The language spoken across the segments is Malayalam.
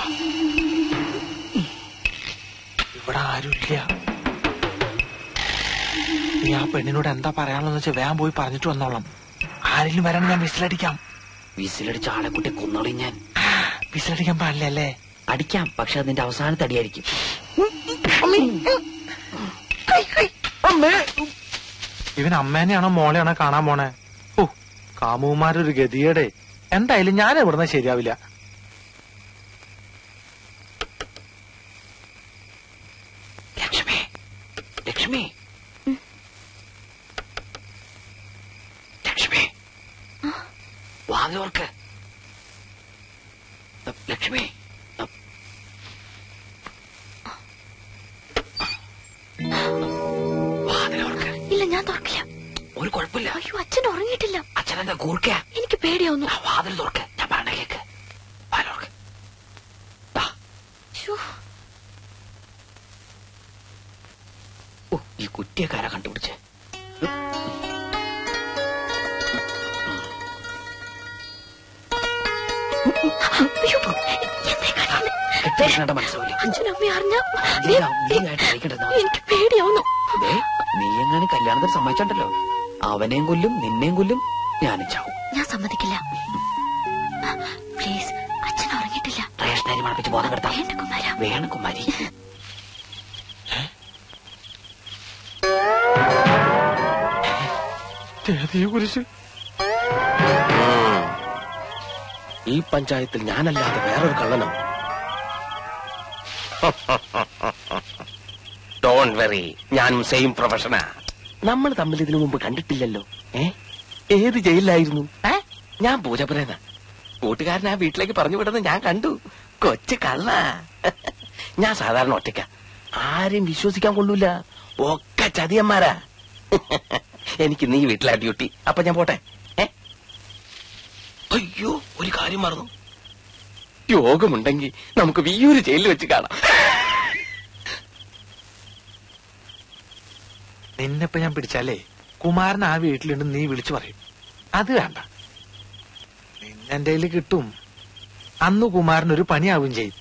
ഇവിടെ ആരുമില്ല നീ ആ പെണ്ണിനോട് എന്താ പറയാനുള്ളതെന്ന് വെച്ചാൽ വേഗം പോയി പറഞ്ഞിട്ട് വന്നോളാം ആരെങ്കിലും വരാൻ ഞാൻ വിസിലടിക്കാം വിസിലടിച്ച ആളെ കുട്ടി കൊന്നോളി ഞാൻ വിസിലടിക്കാൻ പാടില്ല അല്ലേ അടിക്കാം പക്ഷെ അതിന്റെ അവസാനത്തെ അടിയായിരിക്കും ഇവൻ അമ്മേനെയാണോ മോളെയാണോ കാണാൻ പോണേ ഓ കാമുമാരൊരു ഗതിയേടെ എന്തായാലും ഞാൻ ഇവിടുന്ന് ശരിയാവില്ല ലക്ഷ്മി ലക്ഷ്മി ലക്ഷ്മി വാതിലോർക്ക് ലക്ഷ്മി വാതിലോർക്ക് ഇല്ല ഞാൻ തുറക്കില്ല ഒരു കുഴപ്പമില്ല അയ്യോ അച്ഛൻ ഉറങ്ങിയിട്ടില്ല അച്ഛനെന്താ കൂർക്ക എനിക്ക് പേടിയാവുന്നു വാതിൽ തുറക്ക് ഞാൻ പറഞ്ഞ കേക്ക് വാതിലോർക്ക് ശ്ശോ, ഓ ഈ കുറ്റിയക്കാരാ കണ്ടുപിടിച്ച് അയ്യോ, എന്തേ കാണിക്കുന്നെ? കെട്ടിടേണ്ട മനസ്സിലാവില്ല അച്ഛനും അമ്മയും അറിഞ്ഞ നീയായിട്ട് കളിക്കണ്ടെന്നാ എനിക്ക് പേടിയാവുന്നു ദേ, നീ എങ്ങനെ കല്യാണത്തിന് സമ്മതിച്ചണ്ടല്ലോ അവനെയും കൊല്ലും നിന്നെയും കൊല്ലും ഞാനും ചാവും ഞാൻ സമ്മതിക്കില്ല പ്ലീസ് അച്ഛൻ ഉറങ്ങിയിട്ടില്ല റേഷനരി മണപ്പിച്ച് ബോധം കെടുത്താം വേണ്ട കുമാര വേണം കുമാരി കുരിശ് ഈ പഞ്ചായത്തിൽ ഞാനല്ലാതെ വേറൊരു കള്ളനോ ഡോൺ വെറി ഞാനും സെയിം പ്രൊഫഷനാ നമ്മൾ തമ്മിൽ ഇതിനു മുമ്പ് കണ്ടിട്ടില്ലല്ലോ ഏ ഏത് ജയിലിലായിരുന്നു ഏ ഞാൻ പൂജപ്പുരേന കൂട്ടുകാരൻ ആ വീട്ടിലേക്ക് പറഞ്ഞു വിടുന്നത് ഞാൻ കണ്ടു കൊച്ചു കള്ള ഞാൻ സാധാരണ ഒറ്റയ്ക്ക ആരെയും വിശ്വസിക്കാൻ കൊള്ളൂല ഒക്കെ ചതിയന്മാരാ എനിക്ക് നീ വീട്ടിലാ ഡ്യൂട്ടി അപ്പൊ ഞാൻ പോട്ടെ ഏ അയ്യോ ഒരു കാര്യം മറന്നു യോഗമുണ്ടെങ്കിൽ നമുക്ക് വിയൂര് ജയിലിൽ വെച്ച് കാണാം നിന്നെപ്പോ ഞാൻ പിടിച്ചാലേ കുമാരൻ ആ വീട്ടിലുണ്ട് നീ വിളിച്ചു പറയും അത് വേണ്ട നിന്നെന്റെ കയ്യിൽ കിട്ടും അന്ന് കുമാരൻ ഒരു പണിയാവും ചെയ്യും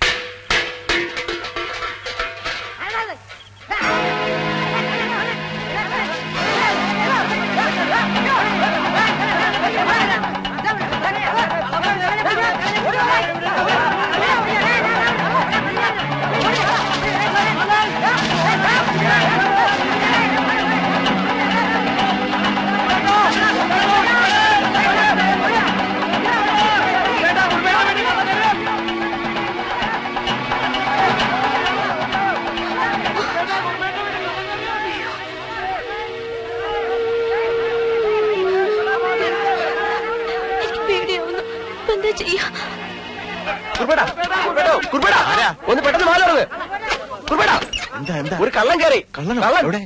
എനിക്ക് പേടിയാവുന്നു ഇപ്പൊ എന്താ ചെയ്യാ കുർബേടാ, കുർബേടോ, കുർബേടാ. ഒന്ന് പെട്ടെന്ന് മാറുന്നത് കുർബേടാ. എന്താ എന്താ ഒരു കള്ളൻ കയറി കള്ളനോ കള്ളൻ. എവിടെ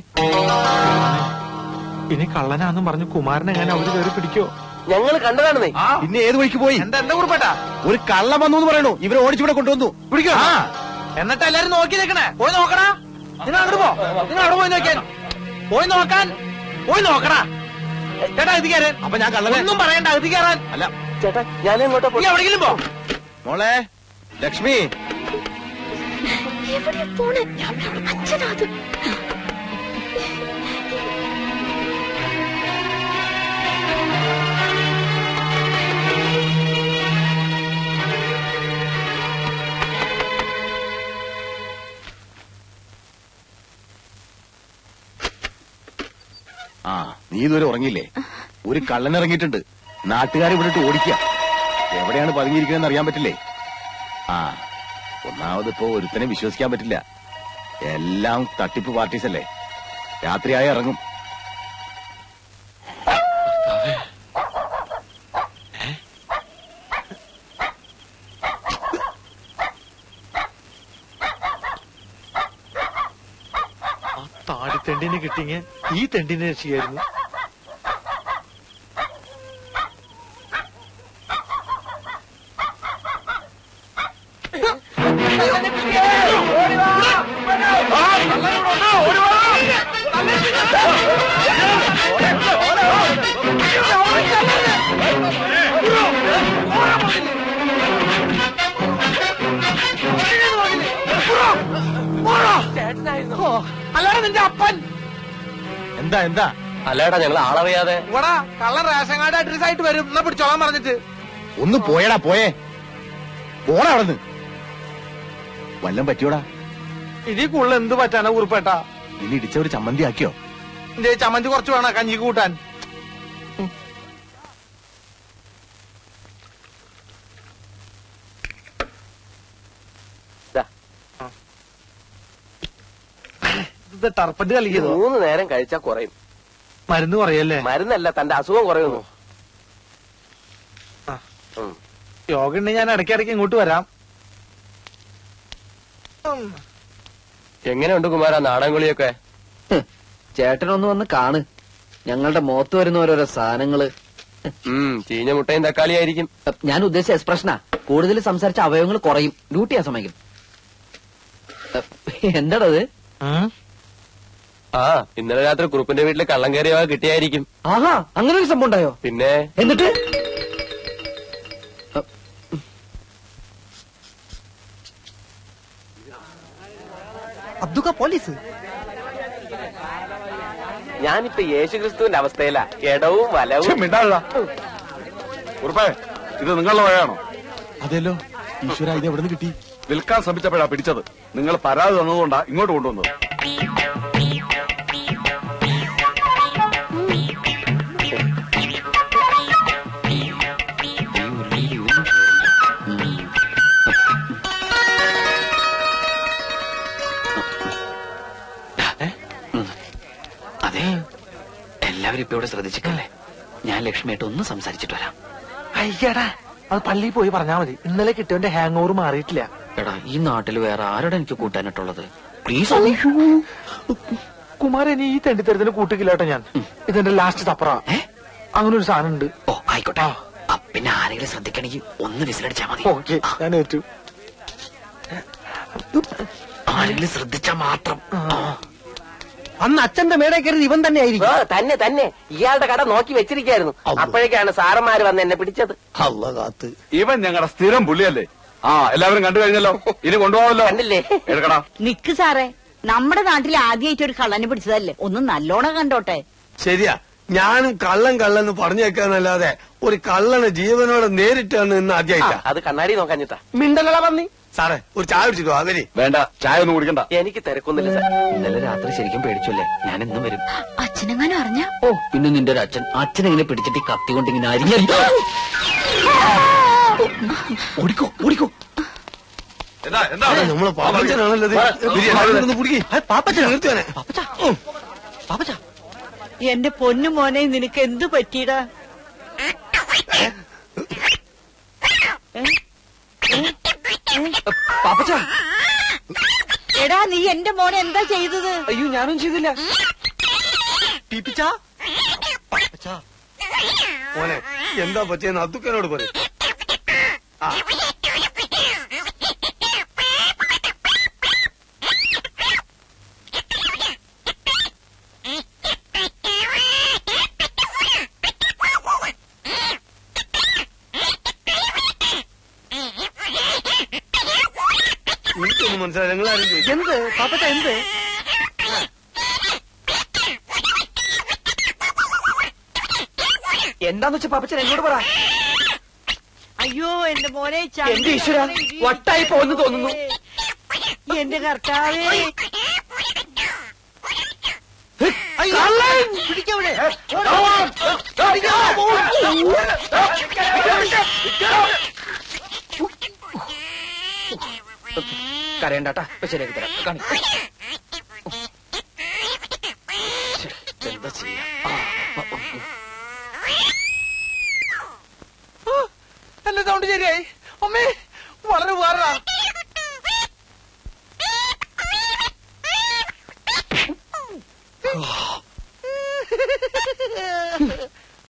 ഇനി കള്ളനാന്നും പറഞ്ഞ് കുമാരനെ ഞാൻ അവര് കയറി പിടിക്കോ ഞങ്ങൾ കണ്ടതാണെന്നേ പിന്നെ ഏത് വഴിക്ക് പോയി എന്താ എന്താ കുറിപ്പേട്ടാ ഒരു കള്ളം വന്നു എന്ന് പറയണു ഇവരെ ഓടിച്ചിവിടെ കൊണ്ടുവന്നു പിടിക്കോ ആ എന്നിട്ട് എല്ലാരും നോക്കി നിൽക്കണേ പോയി നോക്കടാ നിങ്ങൾ അങ്ങോട്ട് പോ നിങ്ങൾ അവിടെ പോയി നോക്കിയാൻ പോയി നോക്കാൻ പോയി നോക്കടാ ചേട്ടാ ഇത് കയറാൻ അപ്പൊ ഞാൻ കള്ളനെ ഒന്നും പറയണ്ട ഇത് കയറാൻ അല്ല ചേട്ടാ ഞാൻ എങ്ങോട്ടാ നീ എവിടെയെങ്കിലും പോ മോളെ ലക്ഷ്മി എവിടെയാ പോണേ അച്ഛനാ അത് ആ നീ ഇതുവരെ ഉറങ്ങിയില്ലേ ഒരു കള്ളൻ ഇറങ്ങിയിട്ടുണ്ട് നാട്ടുകാരെ ഇവിടെ ഇട്ട് ഓടിക്കുക എവിടെയാണ് പതുങ്ങിയിരിക്കുന്നതെന്ന് അറിയാൻ പറ്റില്ലേ ആ ഒന്നാമത് ഇപ്പോ ഒരുത്തനെ വിശ്വസിക്കാൻ പറ്റില്ല എല്ലാം തട്ടിപ്പ് പാർട്ടീസ് അല്ലേ രാത്രിയായ ഇറങ്ങും ആ താടി തെണ്ടിനെ കിട്ടിങ്ങ ഈ തെണ്ടിനെ രക്ഷിക്കായിരുന്നു നിന്റെ അപ്പൻ എന്താ എന്താ അല്ലേടാ ഞങ്ങൾ ആളറിയാതെ ഇവിടെ കള്ള റേഷൻ കാർഡ് അഡ്രസ് ആയിട്ട് വരും എന്നാ പിടിച്ചോളാൻ പറഞ്ഞിട്ട് ഒന്ന് പോയടാ പോയേ പോടാ അവിടുന്ന് വല്ലം പറ്റിയോടാ ഇനി കൂടുതൽ എന്ത് പറ്റാനാ ഉറുപ്പേട്ടാ ഇനി ഇടിച്ച ഒരു ചമ്മന്തി ആക്കിയോ എന്റെ ചമ്മന്തി കുറച്ച് വേണം കഞ്ഞിക്ക് കൂട്ടാൻ ദാ. ഇത് ടർപ്പറ്റ് കളിക്കുന്നോ മൂന്ന് നേരം കഴിച്ചാ കുറയും മരുന്ന് പറയല്ലേ മരുന്നല്ല തന്റെ അസുഖം കുറയുന്നു ആ. ഉം. യോഗ ഉണ്ടെങ്കിൽ ഞാൻ ഇടയ്ക്കിടയ്ക്ക് ഇങ്ങോട്ട് വരാം ഉം. എങ്ങനെയുണ്ട് കുമാര നാടൻകുളിയൊക്കെ ചേട്ടനൊന്ന് വന്ന് കാണ് ഞങ്ങളുടെ മുഖത്ത് വരുന്ന ഓരോരോ സാധനങ്ങള് ഉം ചീഞ്ഞ മുട്ടയും തക്കാളിയായിരിക്കും ഞാൻ ഉദ്ദേശിച്ച എക്സ്പ്രഷനാ കൂടുതൽ സംസാരിച്ച അവയവങ്ങൾ കുറയും ഡ്യൂട്ടി ആ സമയം എന്താടത് ഉം. ആ ഇന്നലെ രാത്രി കുറുപ്പിന്റെ വീട്ടിൽ കള്ളം കയറിയ കിട്ടിയായിരിക്കും ആഹാ അങ്ങനെ ഒരു സംഭവം ഉണ്ടായോ പിന്നെ എന്നിട്ട് അബ്ദുക്ക പോലീസ് ഞാനിപ്പോ യേശുക്രിസ്തുവിന്റെ അവസ്ഥയിലാ ഇടവും വലവും ഉറപ്പേ ഇത് നിങ്ങളുടെ വഴയാണോ അതെല്ലോ ഈശ്വര ഇത് എവിടെ നിന്ന് കിട്ടി വിൽക്കാൻ ശ്രമിച്ചപ്പോഴാ പിടിച്ചത് നിങ്ങൾ പരാതി തന്നതുകൊണ്ടാ ഇങ്ങോട്ട് കൊണ്ടുവന്നത് അതെ എല്ലാവരും ഇപ്പൊ ഇവിടെ ശ്രദ്ധിച്ചിട്ടല്ലേ ഞാൻ ലക്ഷ്മിയായിട്ട് ഒന്ന് സംസാരിച്ചിട്ട് വരാം അയ്യടാ അത് പള്ളിയിൽ പോയി പറഞ്ഞാ മതി ഇന്നലെ കിട്ടിയവന്റെ ഹാങ് ഓവർ മാറിയിട്ടില്ല എടാ ഈ നാട്ടിൽ വേറെ ആരോടെ എനിക്ക് കൂട്ടാനായിട്ടുള്ളത് പ്ലീസ് കുമാരൻ ഈ തെണ്ടിത്തരത്തിന് കൂട്ടുകില്ലാട്ടോ ഞാൻ ഇതെന്റെ ലാസ്റ്റ് തപ്പറ ഏ? അങ്ങനെ ഒരു സാധനം ഉണ്ട് ഓ ആയിക്കോട്ടെ ആ, പിന്നെ ആരെങ്കിലും ശ്രദ്ധിക്കണമെങ്കിൽ ഒന്ന് വിസിലടിച്ചാ മതി ഓക്കെ ആ, ഞാൻ ഏറ്റു ആരെങ്കിലും ശ്രദ്ധിച്ചാ മാത്രം ആ. അന്ന് അച്ഛന്റെ മേടെ കയറി ഇവൻ തന്നെ ആയിരിക്കും ആ, തന്നെ തന്നെ ഇയാളുടെ കട നോക്കി വെച്ചിരിക്കായിരുന്നു അപ്പോഴേക്കാണ് സാറന്മാര് വന്ന് എന്നെ പിടിച്ചത് ഇവൻ ഞങ്ങളുടെ സ്ഥിരം പുള്ളിയല്ലേ ആ എല്ലാവരും കണ്ടു കഴിഞ്ഞല്ലോ ഇനി കൊണ്ടുപോകാമല്ലോ കണ്ടില്ലേ എടുക്കടാ നിക്ക് സാറേ നമ്മുടെ നാട്ടിൽ ആദ്യമായിട്ട് ഒരു കള്ളനെ പിടിച്ചതല്ലേ ഒന്ന് നല്ലോണം കണ്ടോട്ടെ ശരിയാ ഞാനും കള്ളൻ കള്ളൻ പറഞ്ഞേക്കാന്നല്ലാതെ ഒരു കള്ളനെ ജീവനോടെ നേരിട്ടാണ് ഇന്ന് ആ, ആദ്യമായിട്ടാ അത് കണ്ണാടി നോക്കാഞ്ഞിട്ടാ മിണ്ടലള പന്നി സാറേ ഒരു ചായ പിടിച്ചിട്ടോ അവര് വേണ്ട ചായ ഒന്നും കുടിക്കണ്ട എനിക്ക് തിരക്കൊന്നുമില്ല സാർ ഇന്നലെ രാത്രി ശരിക്കും പേടിച്ചല്ലേ ഞാൻ ഇന്നും വരും അച്ഛനെങ്ങാനും അറിഞ്ഞ ഓ പിന്നെ നിന്റെ ഒരു അച്ഛൻ അച്ഛൻ എങ്ങനെ പിടിച്ചിട്ട് ഈ കത്തി കൊണ്ട് ഇങ്ങനെ അരിഞ്ഞ ഓടിക്കോ ഓടിക്കോ എന്താ എന്താ നമ്മളെ പാപ്പച്ചനാണല്ലോ ഇത്. വിരി, എല്ലാവരും ഒന്ന് പിടിക്ക്. പാപ്പച്ചൻ നിർത്തുവാനെ എന്റെ പൊന്നു മോനെ നിനക്ക് എന്തു പറ്റിയടാ പാപ്പച്ച എടാ നീ എന്റെ മോനെ എന്താ ചെയ്തത് അയ്യോ ഞാനും ചെയ്തില്ല മോനെ എന്താ പറ്റിയെന്ന് അത്തുക്കനോട് പറയും എനിക്കൊന്നും മനസ്സിലായി നിങ്ങളാരും ചോദിച്ചു എന്ത് പാപ്പച്ച എന്ത് എന്താന്ന് വെച്ചാ പാപ്പച്ചൻ എന്നോട് പറ അയ്യോ എന്റെ മോനെ എന്റെ ഈശ്വരാ, വട്ടായി പോയെന്ന് തോന്നുന്നു. എന്റെ കർത്താവേ പിടിക്കവിടെ കരയണ്ടാട്ടാ ഇപ്പൊ ശരിയാക്കി തരാം കാണി എന്താ ചെയ്യാ ആ, ആ, ആ. എന്റെ സൗണ്ട് ശരിയായി അമ്മേ വളരെ ഉപകാരടാ